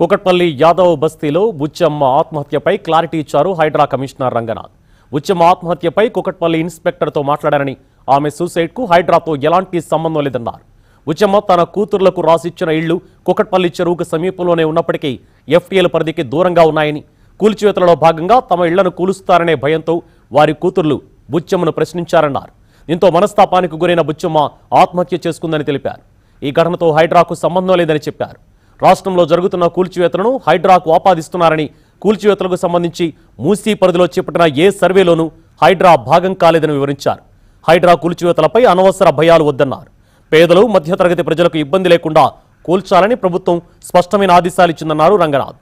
కుకట్పల్లి యాదవ్ బస్తీలో బుచ్చమ్మ ఆత్మహత్యపై క్లారిటీ ఇచ్చారు హైడ్రా కమిషనర్ రంగనాథ్ బుచ్చమ్మ ఆత్మహత్యపై కుకట్పల్లి ఇన్స్పెక్టర్తో మాట్లాడారని ఆమె సూసైడ్కు హైడ్రాతో ఎలాంటి సంబంధం లేదన్నారు బుచ్చమ్మ తన కూతుర్లకు రాసిచ్చిన ఇళ్లు కుకట్పల్లి చెరువుకు సమీపంలోనే ఉన్నప్పటికీ ఎఫ్టీఎల్ పరిధికి దూరంగా ఉన్నాయని కూల్చివేతలలో భాగంగా తమ ఇళ్లను కూలుస్తారనే భయంతో వారి కూతుర్లు బుచ్చమ్మను ప్రశ్నించారన్నారు దీంతో మనస్తాపానికి గురైన బుచ్చమ్మ ఆత్మహత్య చేసుకుందని తెలిపారు ఈ ఘటనతో హైడ్రాకు సంబంధం లేదని చెప్పారు రాష్ట్రంలో జరుగుతున్న కూల్చివేతలను హైడ్రాకు ఆపాదిస్తున్నారని కూల్చివేతలకు సంబంధించి మూసీ పరిధిలో చేపట్టిన ఏ సర్వేలోనూ హైడ్రా భాగం కాలేదని వివరించారు హైడ్రా కూల్చివేతలపై అనవసర భయాలు వద్దన్నారు పేదలు మధ్యతరగతి ప్రజలకు ఇబ్బంది లేకుండా కూల్చాలని ప్రభుత్వం స్పష్టమైన ఆదేశాలు ఇచ్చిందన్నారు రంగనాథ్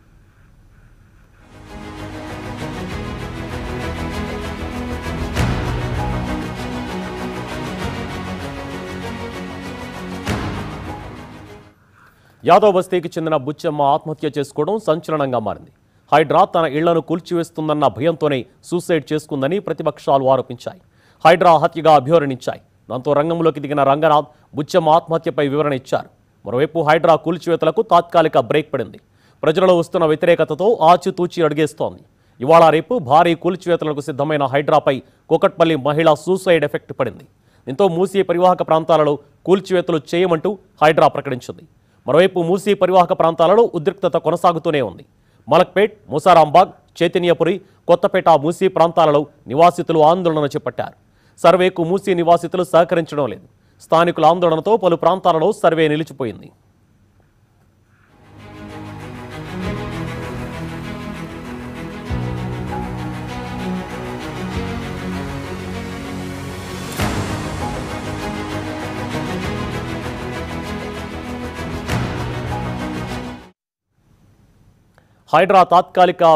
యాదవ్ బస్తీకి చెందిన బుచ్చమ్మ ఆత్మహత్య చేసుకోవడం సంచలనంగా మారింది హైడ్రా తన ఇళ్లను కూల్చివేస్తుందన్న భయంతోనే సూసైడ్ చేసుకుందని ప్రతిపక్షాలు ఆరోపించాయి హైడ్రా హత్యగా అభివర్ణించాయి దాంతో రంగంలోకి దిగిన రంగనాథ్ బుచ్చమ్మ ఆత్మహత్యపై వివరణ ఇచ్చారు మరోవైపు హైడ్రా కూల్చివేతలకు తాత్కాలిక బ్రేక్ పడింది ప్రజలలో వస్తున్న వ్యతిరేకతతో ఆచితూచి అడిగేస్తోంది ఇవాళ రేపు భారీ కూల్చివేతలకు సిద్ధమైన హైడ్రాపై కోకట్పల్లి మహిళ సూసైడ్ ఎఫెక్ట్ పడింది దీంతో మూసీ పరివాహక ప్రాంతాలలో కూల్చివేతలు చేయమంటూ హైడ్రా ప్రకటించింది మరోవైపు మూసీ పరివాహక ప్రాంతాలలో ఉద్రిక్తత కొనసాగుతూనే ఉంది మలక్పేట్ ముసారాంబాగ్ చైతన్యపురి కొత్తపేట మూసీ ప్రాంతాలలో నివాసితులు ఆందోళన చేపట్టారు సర్వేకు మూసీ నివాసితులు సహకరించడం లేదు స్థానికుల ఆందోళనతో పలు ప్రాంతాలలో సర్వే నిలిచిపోయింది హైడ్రా తాత్కాలిక